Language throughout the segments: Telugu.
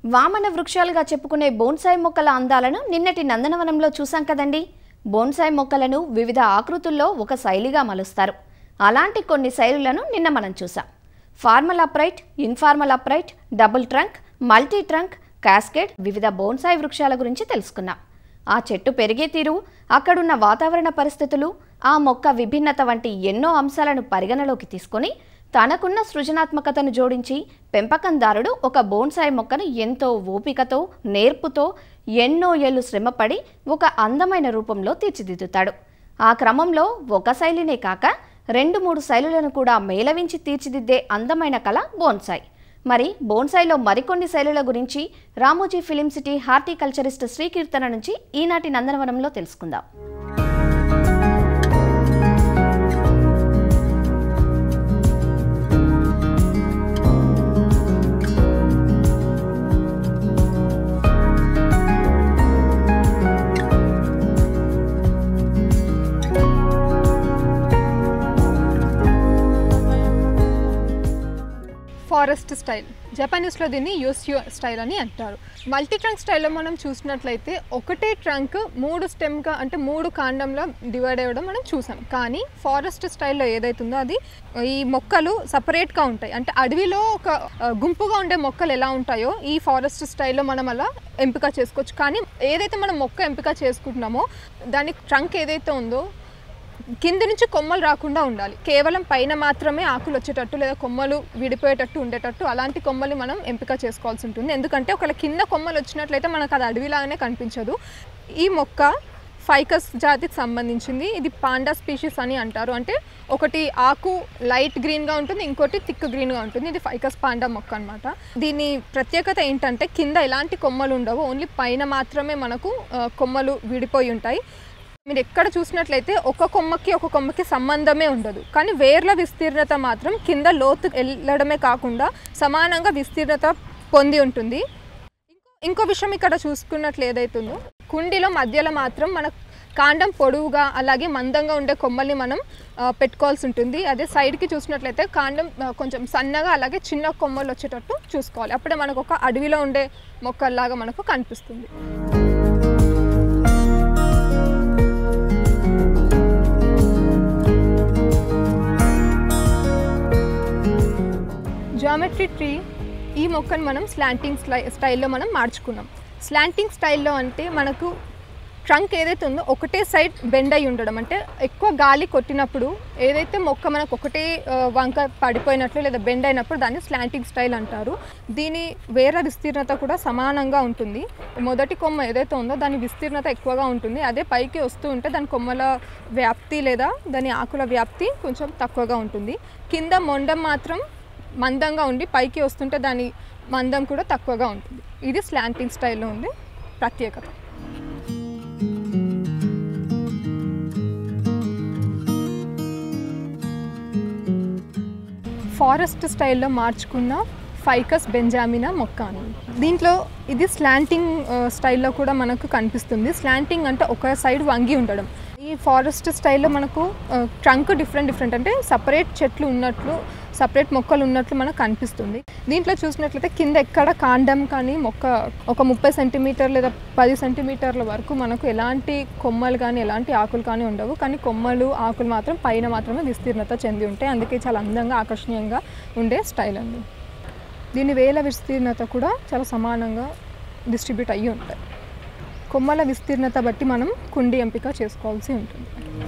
వామన వృక్షాలుగా చెప్పుకునే బోన్సాయి మొక్కల అందాలను నిన్నటి నందనవనంలో చూసాం కదండి బోన్సాయి మొక్కలను వివిధ ఆకృతుల్లో ఒక శైలిగా మలుస్తారు అలాంటి కొన్ని శైలులను నిన్న మనం చూసాం formal upright informal upright double trunk multi trunk cascade వివిధ బోన్సాయి వృక్షాల గురించి తెలుసుకున్నాం ఆ చెట్టు పెరిగే తీరు అక్కడున్న వాతావరణ పరిస్థితులు ఆ మొక్క విభిన్నత వంటి ఎన్నో అంశాలను పరిగణలోకి తీసుకొని తనకున్న సృజనాత్మకతను జోడించి పెంపకందారుడు ఒక బోన్సాయి మొక్కను ఎంతో ఓపికతో నేర్పుతో ఎన్నో ఏళ్ళు శ్రమపడి ఒక అందమైన రూపంలో తీర్చిదిద్దుతాడు ఆ క్రమంలో ఒక శైలినే కాక రెండు మూడు శైలులను కూడా మేళవించి తీర్చిదిద్దే అందమైన కళ బోన్సాయి మరి బోన్సాయిలో మరికొన్ని శైలుల గురించి Ramoji film city horticulturist Srikeerthana నుంచి ఈనాటి నందనవనంలో తెలుసుకుందాం ఫారెస్ట్ స్టైల్ జపానీస్లో దీన్ని యోసియో స్టైల్ అని అంటారు మల్టీ ట్రంక్ స్టైల్లో మనం చూసినట్లయితే ఒకటే ట్రంక్ మూడు స్టెమ్గా అంటే మూడు కాండంలో డివైడ్ అవ్వడం మనం చూసాం కానీ ఫారెస్ట్ స్టైల్లో ఏదైతుందో అది ఈ మొక్కలు సపరేట్గా ఉంటాయి అంటే అడవిలో ఒక ఆ, గుంపుగా ఉండే మొక్కలు ఎలా ఉంటాయో ఈ ఫారెస్ట్ స్టైల్లో మనం అలా ఎంపిక చేసుకోవచ్చు కానీ ఏదైతే మనం మొక్క ఎంపిక చేసుకుంటున్నామో దాని ట్రంక్ ఏదైతే ఉందో కింద నుంచి కొమ్మలు రాకుండా ఉండాలి కేవలం పైన మాత్రమే ఆకులు వచ్చేటట్టు లేదా కొమ్మలు విడిపోయేటట్టు ఉండేటట్టు అలాంటి కొమ్మలు మనం ఎంపిక చేసుకోవాల్సి ఉంటుంది ఎందుకంటే ఒకవేళ కింద కొమ్మలు వచ్చినట్లయితే మనకు అది అడవిలాగానే కనిపించదు ఈ మొక్క ఫైకస్ జాతికి సంబంధించింది ఇది పాండా స్పీషీస్ అని అంటారు అంటే ఒకటి ఆకు లైట్ గ్రీన్గా ఉంటుంది ఇంకోటి థిక్ గ్రీన్గా ఉంటుంది ఇది ఫైకస్ పాండా మొక్క అనమాట దీని ప్రత్యేకత ఏంటంటే కింద ఎలాంటి కొమ్మలు ఉండవు ఓన్లీ పైన మాత్రమే మనకు ఆ, కొమ్మలు విడిపోయి ఉంటాయి మీరు ఎక్కడ చూసినట్లయితే ఒక కొమ్మకి ఒక కొమ్మకి సంబంధమే ఉండదు కానీ వేర్ల విస్తీర్ణత మాత్రం కింద లోతు వెళ్ళడమే కాకుండా సమానంగా విస్తీర్ణత పొంది ఉంటుంది ఇంకో ఇంకో విషయం ఇక్కడ చూసుకున్నట్లు ఏదైతుందో కుండీలో మధ్యలో మాత్రం మన కాండం పొడవుగా అలాగే మందంగా ఉండే కొమ్మల్ని మనం ఆ, పెట్టుకోవాల్సి ఉంటుంది అదే సైడ్కి చూసినట్లయితే కాండం ఆ, కొంచెం సన్నగా అలాగే చిన్న కొమ్మలు వచ్చేటట్టు చూసుకోవాలి అప్పుడే మనకు ఒక అడవిలో ఉండే మొక్కల్లాగా మనకు కనిపిస్తుంది జామెట్రీ ట్రీ ఈ మొక్కను మనం స్లాంటింగ్ స్లై స్టైల్లో మనం మార్చుకున్నాం స్లాంటింగ్ స్టైల్లో అంటే మనకు ట్రంక్ ఏదైతే ఉందో ఒకటే సైడ్ బెండ్ అయి ఉండడం అంటే ఎక్కువ గాలి కొట్టినప్పుడు ఏదైతే మొక్క మనకు ఒకటే ఆ, వంక పడిపోయినట్లు లేదా బెండ్ అయినప్పుడు దాన్ని స్లాంటింగ్ స్టైల్ అంటారు దీని వేరే విస్తీర్ణత కూడా సమానంగా ఉంటుంది మొదటి కొమ్మ ఏదైతే ఉందో దాని విస్తీర్ణత ఎక్కువగా ఉంటుంది అదే పైకి వస్తూ ఉంటే దాని కొమ్మల వ్యాప్తి లేదా దాని ఆకుల వ్యాప్తి కొంచెం తక్కువగా ఉంటుంది కింద మొండం మాత్రం మందంగా ఉండి పైకి వస్తుంటే దాని మందం కూడా తక్కువగా ఉంటుంది ఇది స్లాంటింగ్ స్టైల్లో ఉంది ప్రత్యేకత ఫారెస్ట్ స్టైల్లో మార్చుకున్న ఫైకస్ బెంజామినా మొక్క అని దీంట్లో ఇది స్లాంటింగ్ స్టైల్లో కూడా మనకు కనిపిస్తుంది స్లాంటింగ్ అంటే ఒక సైడ్ వంగి ఉండడం ఈ ఫారెస్ట్ స్టైల్లో మనకు ట్రంక్ డిఫరెంట్ డిఫరెంట్ అంటే సపరేట్ చెట్లు ఉన్నట్లు సపరేట్ మొక్కలు ఉన్నట్లు మనకు కనిపిస్తుంది దీంట్లో చూసినట్లయితే కింద ఎక్కడ కాండం కానీ మొక్క ఒక ముప్పై సెంటీమీటర్ లేదా పది సెంటీమీటర్ల వరకు మనకు ఎలాంటి కొమ్మలు కానీ ఎలాంటి ఆకులు కానీ ఉండవు కానీ కొమ్మలు ఆకులు మాత్రం పైన మాత్రమే విస్తీర్ణత చెంది ఉంటాయి అందుకే చాలా అందంగా ఆకర్షణీయంగా ఉండే స్టైల్ అండి దీని వేల విస్తీర్ణత కూడా చాలా సమానంగా డిస్ట్రిబ్యూట్ అయ్యి ఉంటాయి కొమ్మల విస్తీర్ణత బట్టి మనం కుండి ఎంపిక చేసుకోవాల్సి ఉంటుంది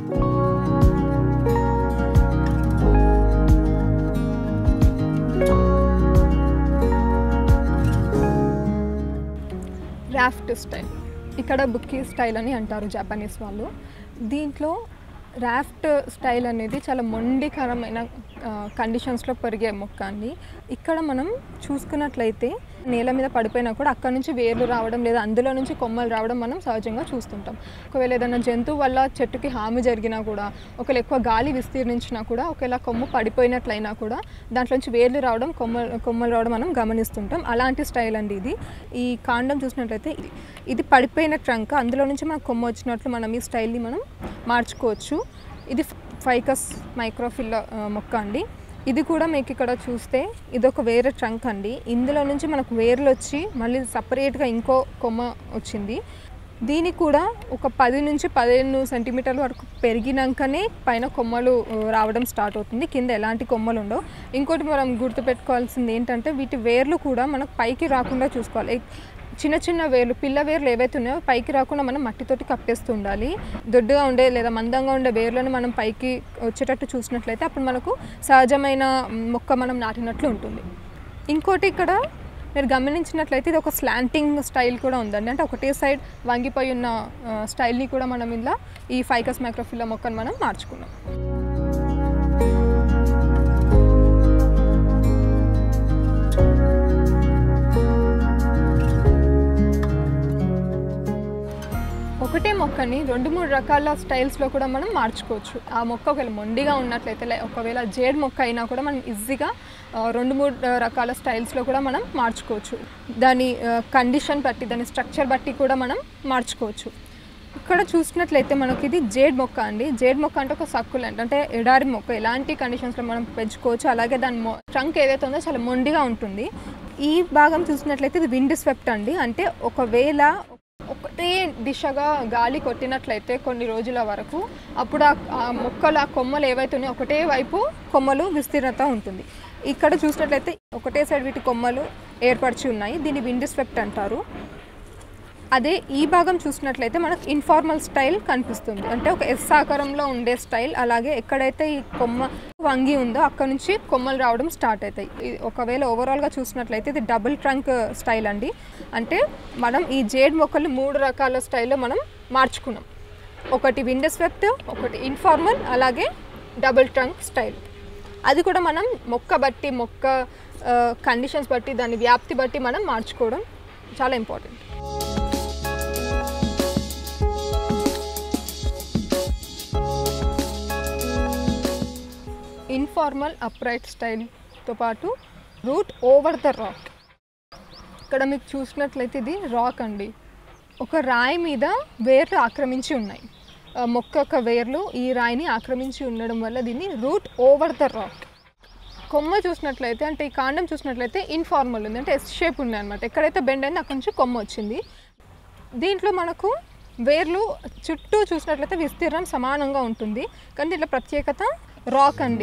రాఫ్ట్ స్టైల్ ఇక్కడ బుక్కీ స్టైల్ అని అంటారు జపానీస్ వాళ్ళు దీంట్లో రాఫ్ట్ స్టైల్ అనేది చాలా మొండికరమైన కండిషన్స్లో పెరిగే మొక్క అండి ఇక్కడ మనం చూసుకున్నట్లయితే నేల మీద పడిపోయినా కూడా అక్కడ నుంచి వేర్లు రావడం లేదా అందులో నుంచి కొమ్మలు రావడం మనం సహజంగా చూస్తుంటాం ఒకవేళ ఏదైనా జంతువు వల్ల చెట్టుకి హాని జరిగినా కూడా ఒకవేళ ఎక్కువ గాలి విస్తీర్ణించినా కూడా ఒకవేళ కొమ్ము పడిపోయినట్లయినా కూడా దాంట్లోంచి వేర్లు రావడం కొమ్మలు కొమ్మలు రావడం మనం గమనిస్తుంటాం అలాంటి స్టైల్ అండి ఇది ఈ కాండం చూసినట్లయితే ఇది ఇది పడిపోయిన ట్రంక్ అందులో నుంచి మనకు కొమ్మ వచ్చినట్లు మనం ఈ స్టైల్ని మనం మార్చుకోవచ్చు ఇది ఫైకస్ మైక్రోఫిల్ మొక్క అండి ఇది కూడా మీకు ఇక్కడ చూస్తే ఇది ఒక వేరే ట్రంక్ అండి ఇందులో నుంచి మనకు వేర్లు వచ్చి మళ్ళీ సపరేట్గా ఇంకో కొమ్మ వచ్చింది దీనికి కూడా ఒక పది నుంచి పదిహేను సెంటీమీటర్ల వరకు పెరిగినాకనే పైన కొమ్మలు ఆ, రావడం స్టార్ట్ అవుతుంది కింద ఎలాంటి కొమ్మలు ఉండవు ఇంకోటి మనం గుర్తుపెట్టుకోవాల్సింది ఏంటంటే వీటి వేర్లు కూడా మనకు పైకి రాకుండా చూసుకోవాలి ఎక్- చిన్న చిన్న వేర్లు పిల్ల వేర్లు ఏవైతే ఉన్నాయో పైకి రాకుండా మనం మట్టితోటి కప్పేస్తూ ఉండాలి దొడ్డుగా ఉండే లేదా మందంగా ఉండే వేర్లను మనం పైకి వచ్చేటట్టు చూసినట్లయితే అప్పుడు మనకు సహజమైన మొక్క మనం నాటినట్లు ఉంటుంది ఇంకోటి ఇక్కడ మీరు గమనించినట్లయితే ఇది ఒక స్లాంటింగ్ స్టైల్ కూడా ఉందండి అంటే ఒకటే సైడ్ వంగిపోయి ఉన్న ఆ, స్టైల్ని కూడా మనం ఇలా ఈ ఫైకస్ మైక్రోఫిల్లా మొక్కను మనం మార్చుకున్నాం ఒకటే మొక్కని రెండు మూడు రకాల స్టైల్స్లో కూడా మనం మార్చుకోవచ్చు ఆ మొక్క ఒకవేళ మొండిగా ఉన్నట్లయితే లే- ఒకవేళ జేడ్ మొక్క అయినా కూడా మనం ఈజీగా ఆ, రెండు మూడు ఆ, రకాల స్టైల్స్లో కూడా మనం మార్చుకోవచ్చు దాని కండిషన్ బట్టి దాని స్ట్రక్చర్ బట్టి కూడా మనం మార్చుకోవచ్చు ఇక్కడ చూసినట్లయితే మనకి ఇది జేడ్ మొక్క అండి జేడ్ మొక్క అంటే ఒక సక్కులెంట్ అంటే ఎడారి మొక్క ఎలాంటి కండిషన్స్లో మనం పెంచుకోవచ్చు అలాగే దాని మొ ట్రంక్ ఏదైతే ఉందో చాలా మొండిగా ఉంటుంది ఈ భాగం చూసినట్లయితే ఇది విండ్ స్వెప్ట్ అండి అంటే ఒకవేళ ఒకటే దిశగా గాలి కొట్టినట్లయితే కొన్ని రోజుల వరకు అప్పుడు ఆ- ఆ మొక్కలు ఆ కొమ్మలు ఏవైతే ఉన్నాయో ఒకటే వైపు కొమ్మలు విస్తీర్ణత ఉంటుంది ఇక్కడ చూసినట్లయితే ఒకటే సైడ్ వీటి కొమ్మలు ఏర్పరిచి ఉన్నాయి దీన్ని విండ్ స్వెప్ట్ అంటారు అదే ఈ భాగం చూసినట్లయితే మనకు ఇన్ఫార్మల్ స్టైల్ కనిపిస్తుంది అంటే ఒక ఎస్ ఆకారంలో ఉండే స్టైల్ అలాగే ఎక్కడైతే ఈ కొమ్మ వంగి ఉందో అక్కడ నుంచి కొమ్మలు రావడం స్టార్ట్ అవుతాయి ఇది ఒకవేళ ఓవరాల్గా చూసినట్లయితే ఇది డబుల్ ట్రంక్ స్టైల్ అండి అంటే మనం ఈ జేడ్ మొక్కలు మూడు రకాల స్టైల్లో మనం మార్చుకున్నాం ఒకటి విండో స్వెప్ట్ ఒకటి ఇన్ఫార్మల్ అలాగే డబుల్ ట్రంక్ స్టైల్ అది కూడా మనం మొక్క బట్టి మొక్క కండిషన్స్ బట్టి దాని వ్యాప్తి బట్టి మనం మార్చుకోవడం చాలా ఇంపార్టెంట్ ఇన్ఫార్మల్ అప్రైట్ స్టైల్తో పాటు రూట్ ఓవర్ ద రాక్ ఇక్కడ మీకు చూసినట్లయితే ఇది రాక్ అండి ఒక రాయి మీద వేర్లు ఆక్రమించి ఉన్నాయి ఆ మొక్క యొక్క వేర్లు ఈ రాయిని ఆక్రమించి ఉండడం వల్ల దీన్ని రూట్ ఓవర్ ద రాక్ కొమ్మ చూసినట్లయితే అంటే ఈ కాండం చూసినట్లయితే ఇన్ఫార్మల్ ఉంది అంటే ఎస్ షేప్ ఉంది అనమాట ఎక్కడైతే బెండ్ అయిందో అక్కడి నుంచి కొమ్మ వచ్చింది దీంట్లో మనకు వేర్లు చుట్టూ చూసినట్లయితే విస్తీర్ణం సమానంగా ఉంటుంది కానీ దీంట్లో ప్రత్యేకత రాక్ అండి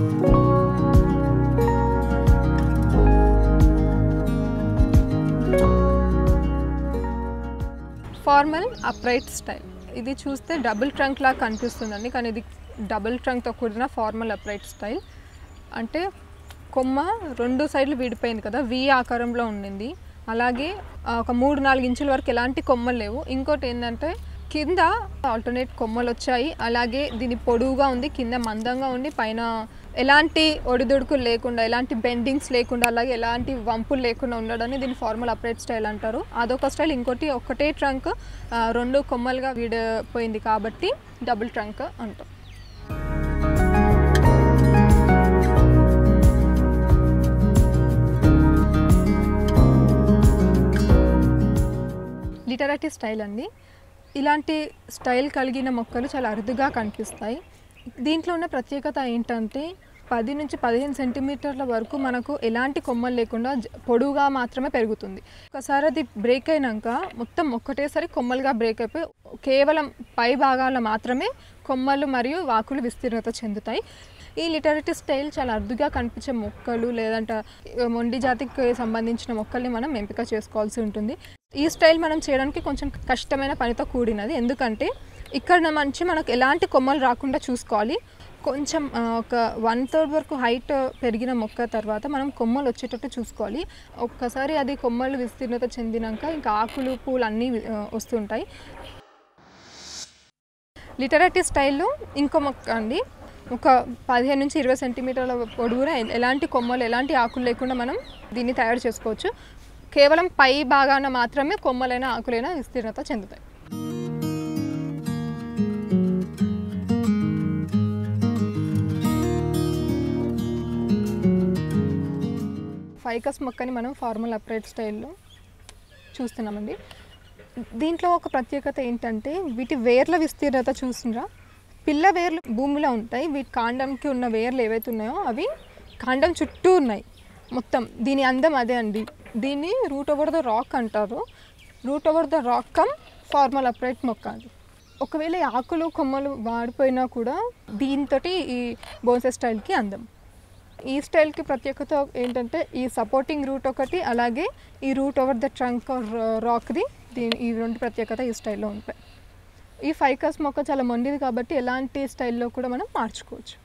ఫార్మల్ అప్రైట్ స్టైల్ ఇది చూస్తే డబుల్ ట్రంక్ లాగా కనిపిస్తుందండి కానీ ఇది డబుల్ ట్రంక్తో కూడిన ఫార్మల్ అప్రైట్ స్టైల్ అంటే కొమ్మ రెండు సైడ్లు విడిపోయింది కదా వి ఆకారంలో ఉండింది అలాగే ఆ, ఒక మూడు నాలుగు ఇంచుల వరకు ఎలాంటి కొమ్మలు లేవు ఇంకోటి ఏంటంటే కింద ఆల్టర్నేట్ కొమ్మలు వచ్చాయి అలాగే దీని పొడవుగా ఉంది కింద మందంగా ఉండి పైన ఎలాంటి ఒడిదుడుకులు లేకుండా ఎలాంటి బెండింగ్స్ లేకుండా అలాగే ఎలాంటి వంపులు లేకుండా ఉండడాన్ని దీన్ని ఫార్మల్ అప్రైట్ స్టైల్ అంటారు అదొక స్టైల్ ఇంకోటి ఒకటే ట్రంక్ ఆ, రెండు కొమ్మలుగా విడిపోయింది కాబట్టి డబుల్ ట్రంక్ అంటాం లిటరటీ స్టైల్ అండి ఇలాంటి స్టైల్ కలిగిన మొక్కలు చాలా అరుదుగా కనిపిస్తాయి దీంట్లో ఉన్న ప్రత్యేకత ఏంటంటే పది నుంచి పదిహేను సెంటీమీటర్ల వరకు మనకు ఎలాంటి కొమ్మలు లేకుండా జ- పొడవుగా మాత్రమే పెరుగుతుంది ఒకసారి అది బ్రేక్ అయినాక మొత్తం ఒక్కటేసారి కొమ్మలుగా బ్రేక్ అయిపోయి కేవలం పై భాగాల మాత్రమే కొమ్మలు మరియు వాకులు విస్తీర్ణత చెందుతాయి ఈ లిటరటీ స్టైల్ చాలా అరుదుగా కనిపించే మొక్కలు లేదంటే మొండి జాతికి సంబంధించిన మొక్కల్ని మనం ఎంపిక చేసుకోవాల్సి ఉంటుంది ఈ స్టైల్ మనం చేయడానికి కొంచెం కష్టమైన పనితో కూడినది ఎందుకంటే ఇక్కడ మంచి మనకు ఎలాంటి కొమ్మలు రాకుండా చూసుకోవాలి కొంచెం ఆ, ఒక వన్ థర్డ్ వరకు హైట్ పెరిగిన మొక్క తర్వాత మనం కొమ్మలు వచ్చేటట్టు చూసుకోవాలి ఒక్కసారి అది కొమ్మలు విస్తీర్ణత చెందినాక ఇంకా ఆకులు పూలు అన్నీ ఆ, వస్తుంటాయి లిటరటీ స్టైల్లో ఇంకో మొక్క అండి ఒక పదిహేను నుంచి ఇరవై సెంటీమీటర్ల పొడవున ఎ- ఎలాంటి కొమ్మలు ఎలాంటి ఆకులు లేకుండా మనం దీన్ని తయారు చేసుకోవచ్చు కేవలం పై భాగాన మాత్రమే కొమ్మలైన ఆకులైన విస్తీర్ణత చెందుతాయి ఫైకస్ మొక్కని మనం ఫార్మల్ అప్రైట్ స్టైల్లో చూస్తున్నామండి దీంట్లో ఒక ప్రత్యేకత ఏంటంటే వీటి వేర్ల విస్తీర్ణత చూసినరా పిల్ల వేర్లు భూమిలో ఉంటాయి వీటి కాండంకి ఉన్న వేర్లు ఏవైతే ఉన్నాయో అవి కాండం చుట్టూ ఉన్నాయి మొత్తం దీని అందం అదే అండి దీన్ని రూట్ ఓవర్ ద రాక్ అంటారు root over the rock come formal upright మొక్క అది ఒకవేళ ఈ ఆకులు కొమ్మలు వాడిపోయినా కూడా దీంతో ఈ బోన్సే స్టైల్కి అందం ఈ స్టైల్కి ప్రత్యేకత ఏంటంటే ఈ సపోర్టింగ్ రూట్ ఒకటి అలాగే ఈ రూట్ ఓవర్ ద ట్రంక్ రాక్ది దీని ఈ రెండు ప్రత్యేకత ఈ స్టైల్లో ఉంటాయి ఈ ఫైకస్ మొక్క చాలా మొండిది కాబట్టి ఎలాంటి స్టైల్లో కూడా మనం మార్చుకోవచ్చు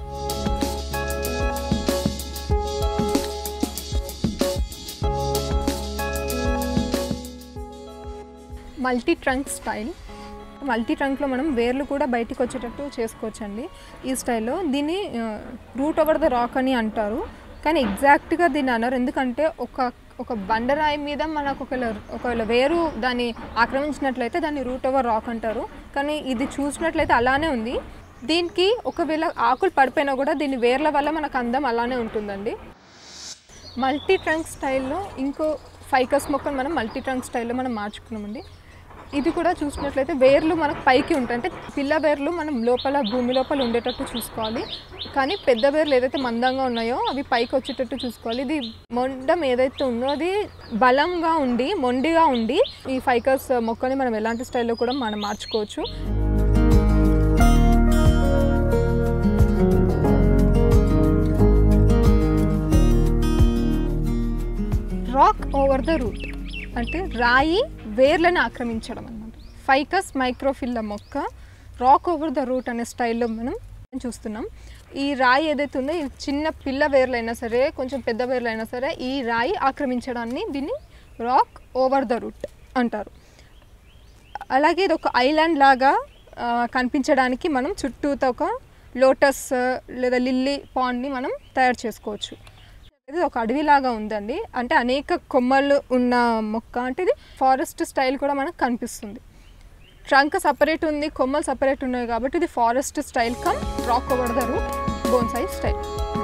మల్టీ ట్రంక్ స్టైల్ మల్టీ ట్రంక్లో మనం వేర్లు కూడా బయటికి వచ్చేటట్టు చేసుకోవచ్చండి ఈ స్టైల్లో దీన్ని రూట్ ఓవర్ ద రాక్ అని అంటారు కానీ ఎగ్జాక్ట్గా దీన్ని అన్నారు ఎందుకంటే ఒక ఒక బండరాయి మీద మనకు ఒకవేళ ఒకవేళ వేరు దాన్ని ఆక్రమించినట్లయితే దాన్ని రూట్ ఓవర్ రాక్ అంటారు కానీ ఇది చూసినట్లయితే అలానే ఉంది దీనికి ఒకవేళ ఆకులు పడిపోయినా కూడా దీని వేర్ల వల్ల మనకు అందం అలానే ఉంటుందండి మల్టీ ట్రంక్ స్టైల్లో ఇంకో ఫైకస్ మొక్కను మనం మల్టీ ట్రంక్ స్టైల్లో మనం మార్చుకున్నామండి ఇది కూడా చూసినట్లయితే వేర్లు మనకు పైకి ఉంటాయి అంటే పిల్ల వేర్లు మనం లోపల భూమి లోపల ఉండేటట్టు చూసుకోవాలి కానీ పెద్ద వేర్లు ఏదైతే మందంగా ఉన్నాయో అవి పైకి వచ్చేటట్టు చూసుకోవాలి ఇది మొండం ఏదైతే ఉందో అది బలంగా ఉండి మొండిగా ఉండి ఈ ఫైకస్ మొక్కని మనం ఎలాంటి స్టైల్లో కూడా మనం మార్చుకోవచ్చు రాక్ ఓవర్ ద రూట్ అంటే రాయి వేర్లను ఆక్రమించడం అన్నమాట ఫైకస్ మైక్రోఫిల్ల మొక్క రాక్ ఓవర్ ద రూట్ అనే స్టైల్లో మనం చూస్తున్నాం ఈ రాయి ఏదైతే ఉందో ఈ చిన్న పిల్ల వేర్లైనా సరే కొంచెం పెద్ద వేర్లైనా సరే ఈ రాయి ఆక్రమించడాన్ని దీన్ని రాక్ ఓవర్ ద రూట్ అంటారు అలాగే ఇది ఒక ఐలాండ్ లాగా ఆ, కనిపించడానికి మనం చుట్టూతో ఒక లోటస్ లేదా లిల్లీ పాండ్ని మనం తయారు చేసుకోవచ్చు ఇది ఒక అడవిలాగా ఉందండి అంటే అనేక కొమ్మలు ఉన్న మొక్క అంటే ఇది ఫారెస్ట్ స్టైల్ కూడా మనకు కనిపిస్తుంది ట్రంక్ సపరేట్ ఉంది కొమ్మలు సపరేట్ ఉన్నాయి కాబట్టి ఇది forest style come rock over the root bonsai style